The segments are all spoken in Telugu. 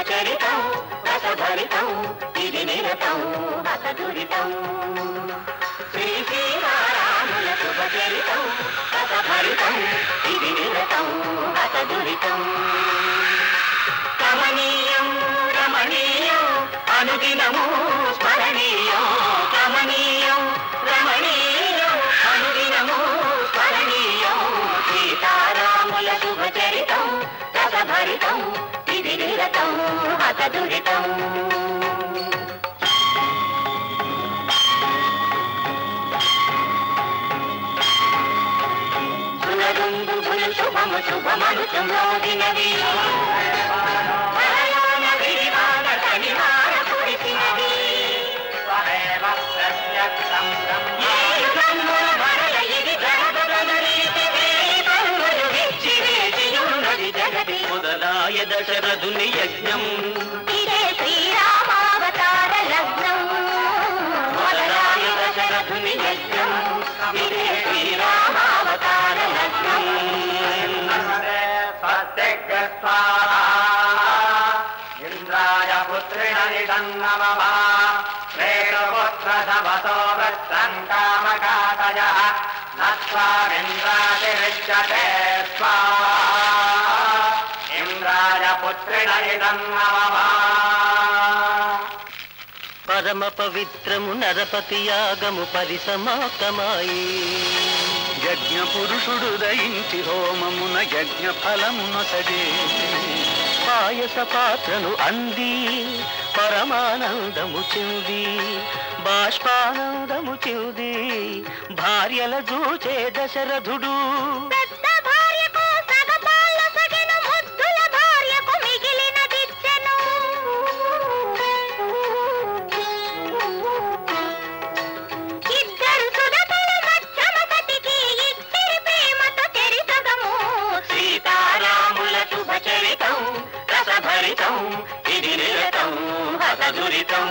శుభచరితం రసభరితం ఇది నిరతం హతదురితం శ్రీ శ్రీరాముల శుభచరితం రసభరితం ఇది నిరతం హతదురితం కమనీయం రమణీయం అనుదినము స్మరణీయం కమనీయం రమణీయం అనుదినము స్మరణీయం సీతారాముల శుభచరితం రసభరితం ఇది నిరతం హతదురితం సురదుందుభులు శుభము శుభమను చుమోదినవి ప్రయాణ విరివాన కనివార కురిసినవి ఏడు కన్నుల వరల ఇది జగదగన రీతి వేయి కన్నులు విచ్చి వేచియున్నది జగతి మొదలాయ దశరథుని యజ్ఞం ఇదే శ్రీరామావతార లగ్నం మొదలాయ దశరథుని యజ్ఞం ఇదే శ్రీరామావతార లగ్నం ఇంద్రాయ పుత్రిణిదం నమః శ్రేణుపుత్ర సమతో వృత్తం కామకాతయ నత్వామింద్రాతిరిచ్యతే స్వాహా ఇంద్రాయ పుత్రిణిదం నమః పరమ పవిత్రము నరపతి యాగము పరిసమాప్తమాయి యజ్ఞ పురుషుడు దయించి హోమమున యజ్ఞ ఫలమునొసగే పాయస పాత్రను అంది పరమానందము చెంది బాష్పానందము చెంది భార్యల జూచే దశరథుడు పెద్ద భార్యకు సగపాళ్ళ సగెను ముద్దుల భార్యకు మిగిలినదిచ్చెను ఇద్దరు సుడతుల మధ్యమపతికి ఇద్దరి ప్రేమతో చరితగము సీతారాముల శుభచరితం రసభరితం ఇది నిరతం హతదురితం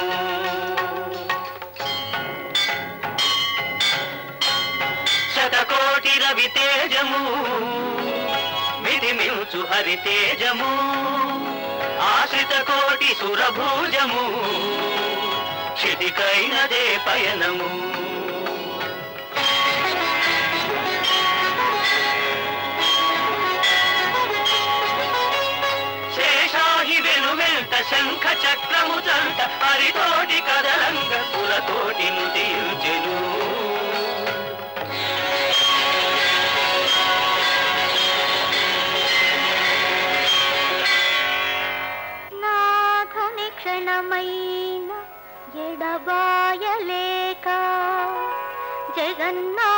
శతకోటి రవి తేజము మిదిమించు హరి తేజము ఆశ్రిత కోటి సురభూజము క్షితికైనదే పయనము శేషాహి వెనువెంట శంఖ చక్రము జంట హరితోటి కదలంగ పులతోటి నుదించెను నాథుని క్షణమైన ఎడబాయలేక జగన్నాథ